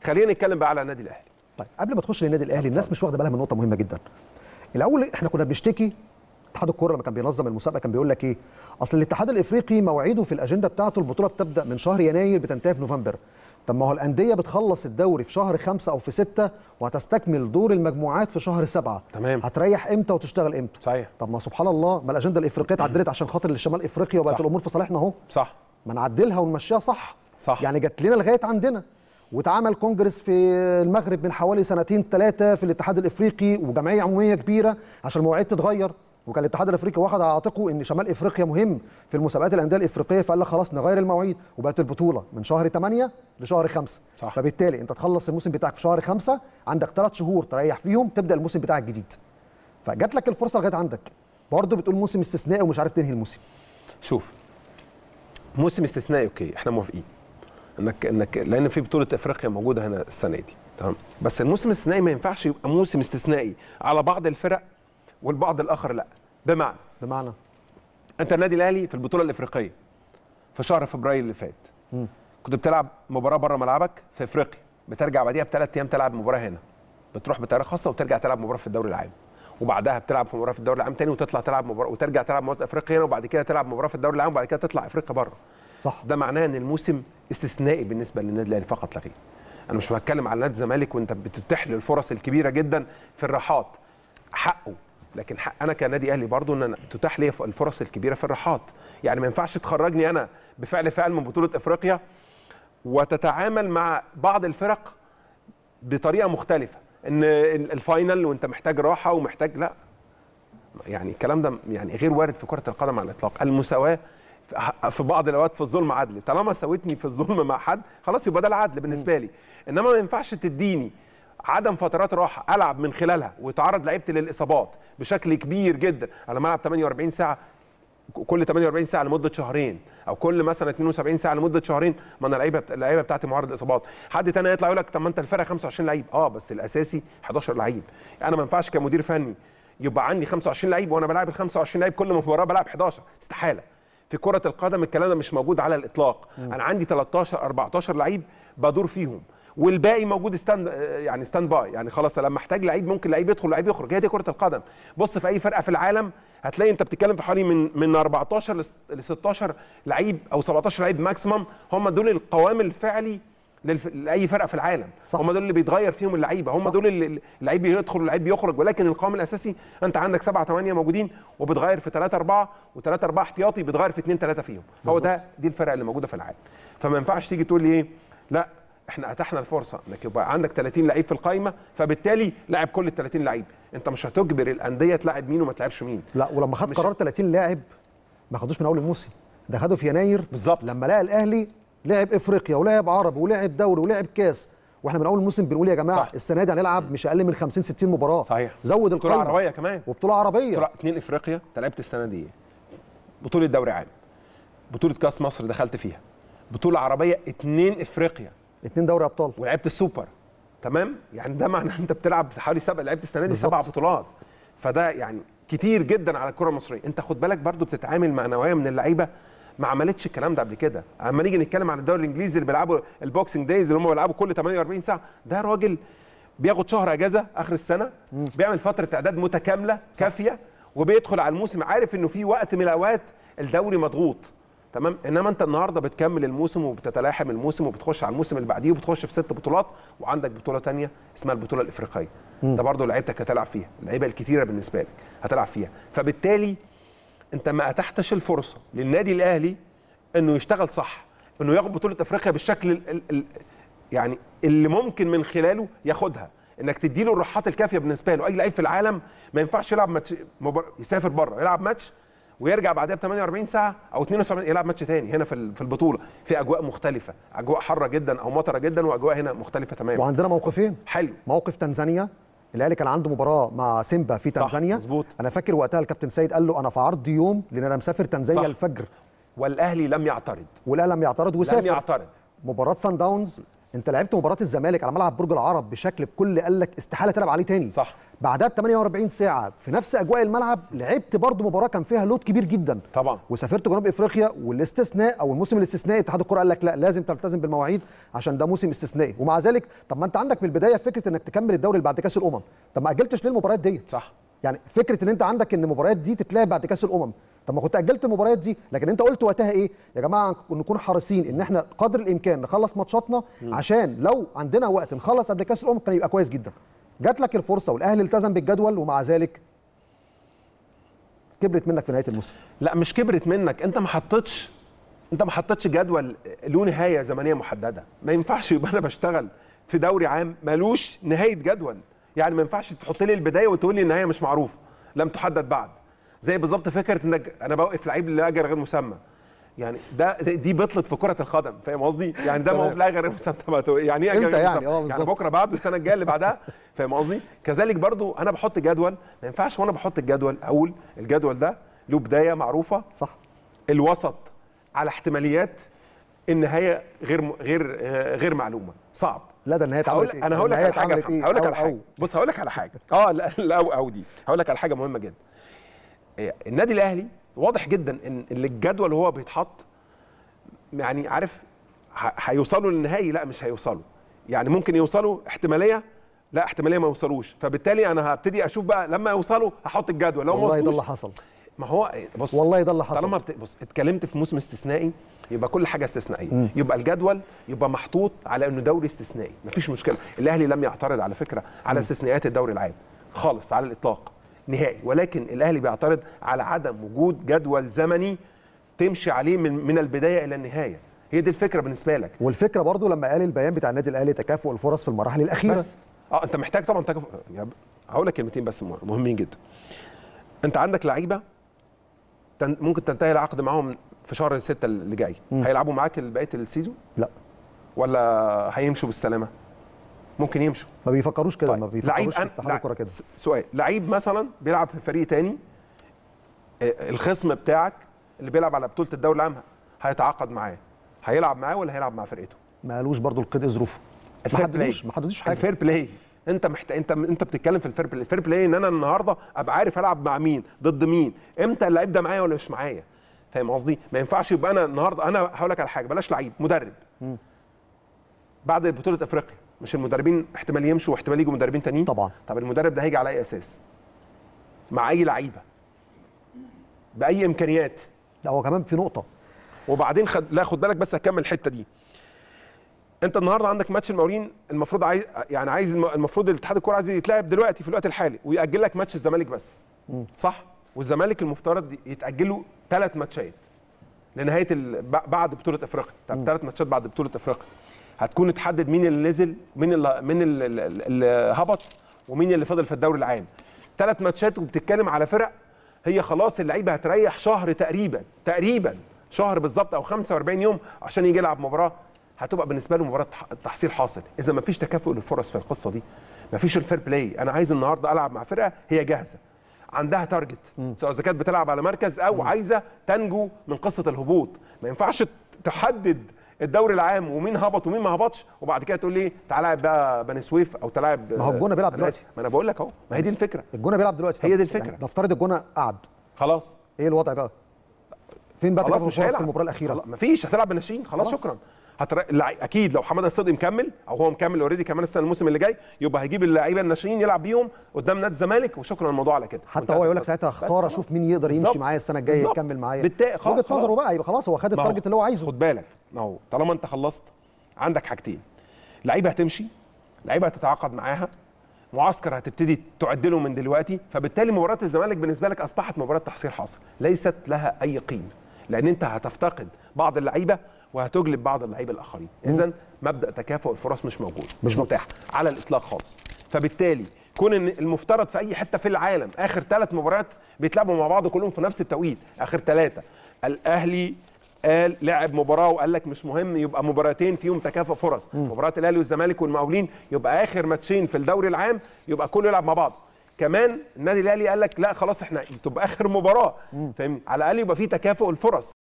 خلينا نتكلم بقى على النادي الاهلي طيب قبل ما تخش للنادي الاهلي الناس مش واخده بالها من نقطه مهمه جدا الاول احنا كنا بنشتكي اتحاد الكوره لما كان بينظم المسابقه كان بيقول لك ايه اصل الاتحاد الافريقي مواعيده في الاجنده بتاعته البطوله بتبدا من شهر يناير بتنتهي في نوفمبر طب ما هو الانديه بتخلص الدوري في شهر خمسة او في ستة وهتستكمل دور المجموعات في شهر سبعة تمام. هتريح امتى وتشتغل امتى صحيح طب ما سبحان الله ما الاجنده الافريقيه اتعدلت عشان خاطر الشمال افريقيا وبقت صح. الامور في صالحنا اهو صح ما نعدلها ونمشيها صح صح. يعني جت لنا لغايه عندنا واتعمل كونجرس في المغرب من حوالي سنتين ثلاثه في الاتحاد الافريقي وجمعيه عموميه كبيره عشان المواعيد تتغير وكان الاتحاد الافريقي واخد على عاتقه ان شمال افريقيا مهم في المسابقات الانديه الافريقيه فقال لك خلاص نغير المواعيد وبقت البطوله من شهر 8 لشهر 5 صح. فبالتالي انت تخلص الموسم بتاعك في شهر 5 عندك ثلاث شهور تريح فيهم تبدا الموسم بتاعك الجديد فجات لك الفرصه لغايه عندك برضه بتقول موسم استثنائي ومش عارف تنهي الموسم شوف موسم استثنائي اوكي احنا موافقين انك انك لان في بطوله افريقيا موجوده هنا السنه دي تمام بس الموسم الاستثنائي ما ينفعش يبقى موسم استثنائي على بعض الفرق والبعض الاخر لا بمعنى بمعنى انت النادي الاهلي في البطوله الافريقيه في شهر فبراير اللي فات كنت بتلعب مباراه بره ملعبك في افريقيا بترجع بعديها بثلاث ايام تلعب مباراه هنا بتروح بطياره خاصه وترجع تلعب مباراه في الدوري العام وبعدها بتلعب في مباراه في الدوري العام تاني وتطلع تلعب مباراه وترجع تلعب مباراه افريقيا هنا وبعد كده تلعب مباراه في الدوري العام وبعد كده تطلع افريقيا بره صح ده معناه ان الموسم استثنائي بالنسبه للنادي الاهلي فقط لا غير انا مش بتكلم على نادي الزمالك وانت بتتيح له الفرص الكبيره جدا في الراحات حقه لكن حق انا كنادي اهلي برضو ان انا تتاح لي الفرص الكبيره في الراحات يعني ما ينفعش تخرجني انا بفعل فعل من بطوله افريقيا وتتعامل مع بعض الفرق بطريقه مختلفه ان الفاينل وانت محتاج راحه ومحتاج لا يعني الكلام ده يعني غير وارد في كره القدم على الاطلاق المساواه في بعض الاوقات في الظلم عدل طالما سويتني في الظلم مع حد خلاص يبقى ده العدل بالنسبه لي انما ما ينفعش تديني عدم فترات راحه العب من خلالها ويتعرض لعيبتي للاصابات بشكل كبير جدا على ملعب 48 ساعه كل 48 ساعه لمده شهرين او كل مثلا 72 ساعه لمده شهرين ما انا اللعيبه اللعيبه بتاعتي معرض لاصابات حد تاني يطلع يقول لك طب ما انت الفرقه 25 لعيب اه بس الاساسي 11 لعيب انا ما ينفعش كمدير فني يبقى عندي 25 لعيب وانا بلعب ال 25 لعيب كل مباراه بلعب 11 استحاله في كره القدم الكلام ده مش موجود على الاطلاق م. انا عندي 13 14 لعيب بدور فيهم والباقي موجود ستاند يعني ستاند باي يعني خلاص لما احتاج لعيب ممكن لعيب يدخل لعيب يخرج هي دي كره القدم بص في اي فرقه في العالم هتلاقي انت بتتكلم في حوالي من من 14 ل 16 لعيب او 17 لعيب ماكسيمم هم دول القوام الفعلي للف... لاي فرقه في العالم صح. هم دول اللي بيتغير فيهم اللعيبه هم صح. دول اللي اللعيب يدخل واللعيب بيخرج ولكن القوام الاساسي انت عندك سبعة ثمانية موجودين وبتغير في 3 4 و3 4 احتياطي بتغير في 2 3 فيهم بالزبط. هو ده دي الفرق اللي موجوده في العالم فما ينفعش تيجي تقول لي ايه لا احنا اتحنا الفرصه انك يبقى عندك 30 لعيب في القائمه فبالتالي لاعب كل ال 30 لعيب انت مش هتجبر الانديه تلاعب مين وما تلعبش مين لا ولما خد قرار 30 لاعب ما خدوش من اول الموسم ده خده في يناير بالظبط لما لقى الاهلي لعب افريقيا ولعب عربي ولعب دوري ولعب كاس واحنا من اول الموسم بنقول يا جماعه صح. السنه دي هنلعب مش اقل من 50 60 مباراه صحيح زود بطوله عربيه كمان وبطوله عربيه بطوله اثنين افريقيا انت لعبت السنه دي بطوله دوري عام بطوله كاس مصر دخلت فيها بطوله عربيه اثنين افريقيا اثنين دوري ابطال ولعبت السوبر تمام يعني ده معناه انت بتلعب حوالي سبع لعبت السنه دي سبع بطولات فده يعني كتير جدا على الكره المصريه انت خد بالك برضو بتتعامل مع نوعيه من اللعيبه ما عملتش الكلام ده قبل كده اما نيجي نتكلم عن الدوري الانجليزي اللي بيلعبوا البوكسنج دايز اللي هم بيلعبوا كل 48 ساعه ده راجل بياخد شهر اجازه اخر السنه مم. بيعمل فتره اعداد متكامله كافيه وبيدخل على الموسم عارف انه في وقت من الاوقات الدوري مضغوط تمام انما انت النهارده بتكمل الموسم وبتتلاحم الموسم وبتخش على الموسم اللي بعديه وبتخش في ست بطولات وعندك بطوله ثانيه اسمها البطوله الافريقيه ده برضه لعيبتك هتلعب فيها اللعيبه الكتيره بالنسبه لك هتلعب فيها فبالتالي انت ما اتحتش الفرصه للنادي الاهلي انه يشتغل صح انه ياخد بطوله افريقيا بالشكل ال ال ال يعني اللي ممكن من خلاله ياخدها انك تدي له الراحات الكافيه بالنسبه له اي لعيب في العالم ما ينفعش يلعب ماتش مبار... يسافر بره يلعب ماتش ويرجع بعدها ب 48 ساعه او 72 يلعب ماتش تاني هنا في في البطوله في اجواء مختلفه اجواء حاره جدا او مطره جدا واجواء هنا مختلفه تماما وعندنا موقفين حلو موقف تنزانيا الاهلي كان عنده مباراه مع سيمبا في تنزانيا مظبوط انا فاكر وقتها الكابتن سيد قال له انا في عرض يوم لان انا مسافر تنزانيا صح. الفجر والاهلي لم يعترض والاهلي لم يعترض وسافر لم يعترض مباراه سان داونز انت لعبت مباراه الزمالك على ملعب برج العرب بشكل بكل قال لك استحاله تلعب عليه تاني صح. بعدها ب 48 ساعه في نفس اجواء الملعب لعبت برضه مباراه كان فيها لود كبير جدا طبعا. وسافرت جنوب افريقيا والاستثناء او الموسم الاستثنائي اتحاد الكره قال لك لا لازم تلتزم بالمواعيد عشان ده موسم استثنائي ومع ذلك طب ما انت عندك من البدايه فكره انك تكمل الدوري اللي بعد كاس الامم طب ما اجلتش ليه المباريات ديت صح. يعني فكره ان انت عندك ان المباريات دي تتلعب بعد كاس الامم طب ما كنت اجلت المباريات دي لكن انت قلت وقتها ايه يا جماعه نكون حريصين ان احنا قدر الامكان نخلص ماتشاتنا عشان لو عندنا وقت نخلص قبل كاس الامم كان يبقى كويس جدا جات لك الفرصه والاهلي التزم بالجدول ومع ذلك كبرت منك في نهايه الموسم لا مش كبرت منك انت ما حطيتش انت ما حطيتش جدول له نهايه زمنيه محدده ما ينفعش يبقى انا بشتغل في دوري عام ملوش نهايه جدول يعني ما ينفعش تحط لي البدايه وتقول لي النهايه مش معروفه لم تحدد بعد زي بالظبط فكره انك انا بوقف لعيب لاجل غير مسمى يعني ده دي بطلت في كره القدم فاهم قصدي يعني ده موقف لاجل غير مسمى طب هتقول- يعني ايه أجل امتى غير يعني؟ مسمى؟ اه يعني بالظبط. بكره بعده السنه الجايه اللي بعدها فاهم قصدي كذلك برضو انا بحط جدول ما ينفعش وانا بحط الجدول اقول الجدول ده له بدايه معروفه صح الوسط على احتماليات النهايه غير م... غير آه، غير معلومه صعب لا ده النهايه هقول اتعملت ايه انا هقول لك النهاية على حاجه اتعملت يا محمد. هقول لك أو- على حاجه أو. بص هقول لك على حاجه اه لا لا او او دي هقول لك على حاجه مهمه جدا إيه، النادي الاهلي واضح جدا ان اللي الجدول هو بيتحط يعني عارف ه- هيوصلوا للنهائي لا مش هيوصلوا يعني ممكن يوصلوا احتماليه لا احتماليه ما يوصلوش فبالتالي انا هبتدي اشوف بقى لما يوصلوا هحط الجدول لو ما والله ده وصلوش اللي حصل ما هو بص والله ده اللي حصل. طالما بت... بص اتكلمت في موسم استثنائي يبقى كل حاجه استثنائيه يبقى الجدول يبقى محطوط على انه دوري استثنائي مفيش مشكله الاهلي لم يعترض على فكره على استثناءات الدوري العام خالص على الاطلاق نهائي ولكن الاهلي بيعترض على عدم وجود جدول زمني تمشي عليه من من البدايه الى النهايه هي دي الفكره بالنسبه لك والفكره برضو لما قال البيان بتاع النادي الاهلي تكافؤ الفرص في المراحل الاخيره بس اه انت محتاج طبعا تكف... يعني هقول لك كلمتين بس مه- مهمين جدا انت عندك لعيبه تن... ممكن تنتهي العقد معاهم في شهر ستة اللي جاي هيلعبوا معاك بقيه السيزون لا ولا هيمشوا بالسلامه ممكن يمشوا ما بيفكروش كده ما طيب لعيب بيفكروش في أن... اتحاد لع- الكوره كده س- سؤال لعيب مثلا بيلعب في فريق تاني آه، الخصم بتاعك اللي بيلعب على بطوله الدوري العام هيتعاقد معاه هيلعب معاه ولا هيلعب مع فرقته ما قالوش برضو القيد إيه ظروفه ما الفير بلاي حددوش ما حددوش حاجه الفير بلاي انت محتاج انت انت بتتكلم في الفير بلاي الفير بلاي ان انا النهارده ابقى عارف العب مع مين ضد مين امتى اللعيب ده معايا ولا مش معايا فاهم قصدي ما ينفعش يبقى انا النهارده انا هقول لك على حاجه بلاش لعيب مدرب بعد بطوله افريقيا مش المدربين احتمال يمشوا واحتمال يجوا مدربين تانيين طبعا. طب المدرب ده هيجي على اي اساس مع اي لعيبه باي امكانيات لا هو كمان في نقطه وبعدين خد لا خد بالك بس هكمل الحته دي انت النهارده عندك ماتش المقاولين المفروض عايز يعني عايز الم- المفروض الاتحاد الكوره عايز يتلعب دلوقتي في الوقت الحالي ويأجل لك ماتش الزمالك بس صح والزمالك المفترض يتأجل له ثلاث ماتشات لنهايه ال... ب- بعد بطوله افريقيا طب ثلاث ماتشات بعد بطوله افريقيا هتكون اتحدد مين اللي نزل مين اللي مين اللي, اللي هبط ومين اللي فضل في الدوري العام ثلاث ماتشات وبتتكلم على فرق هي خلاص اللعيبه هتريح شهر تقريبا تقريبا شهر بالظبط او 45 يوم عشان يجي يلعب مباراه هتبقى بالنسبه له مباراه ح- تحصيل حاصل اذا ما فيش تكافؤ للفرص في القصه دي ما فيش الفير بلاي انا عايز النهارده العب مع فرقه هي جاهزه عندها تارجت سواء اذا كانت بتلعب على مركز او عايزه تنجو من قصه الهبوط ما ينفعش ت- تحدد الدوري العام ومين هبط ومين ما هبطش وبعد كده تقول لي تعالى العب بقى بني سويف او تلعب ما هو الجونة بيلعب دلوقتي. ما انا بقول لك اهو ما هي دي الفكره الجونه بيلعب دلوقتي هي طب دي الفكرة. يعني نفترض الجونه قعد خلاص ايه الوضع بقى فين بقى خلاص تكافؤ مش الفرص هيلعب في المباراه الاخيره خلاص مفيش هتلعب بالناشئين خلاص, خلاص. شكرا هتر... اللع- اكيد لو حماده الصدقي مكمل او هو مكمل اوريدي كمان السنه الموسم اللي جاي يبقى هيجيب اللعيبه الناشئين يلعب بيهم قدام نادي الزمالك وشكرا الموضوع على كده حتى هو يقول لك ساعتها اختار اشوف مين يقدر يمشي بالظبط. معايا السنه الجايه بالظبط. يكمل معايا بالتالي خلاص- وجهه نظره خلاص. بقى يبقى خلاص هو خد ما هو التارجت اللي هو عايزه خد بالك ما هو طالما انت خلصت عندك حاجتين لعيبه هتمشي لعيبه هتتعاقد معاها معسكر هتبتدي تعد له من دلوقتي فبالتالي مباراه الزمالك بالنسبه لك اصبحت مباراه تحصيل حاصل ليست لها اي قيمه لان انت هتفتقد بعض اللعيبه وهتجلب بعض اللعيبه الاخرين اذا مبدا تكافؤ الفرص مش موجود مش بالظبط. متاح على الاطلاق خالص فبالتالي كون ان المفترض في اي حته في العالم اخر ثلاث مباريات بيتلعبوا مع بعض كلهم في نفس التوقيت اخر ثلاثه الاهلي قال لعب مباراه وقال لك مش مهم يبقى مباراتين فيهم تكافؤ فرص مباراه الاهلي والزمالك والمقاولين يبقى اخر ماتشين في الدوري العام يبقى كله يلعب مع بعض كمان النادي الاهلي قال لك لا خلاص احنا تبقى اخر مباراه فاهمني على الاقل يبقى في تكافؤ الفرص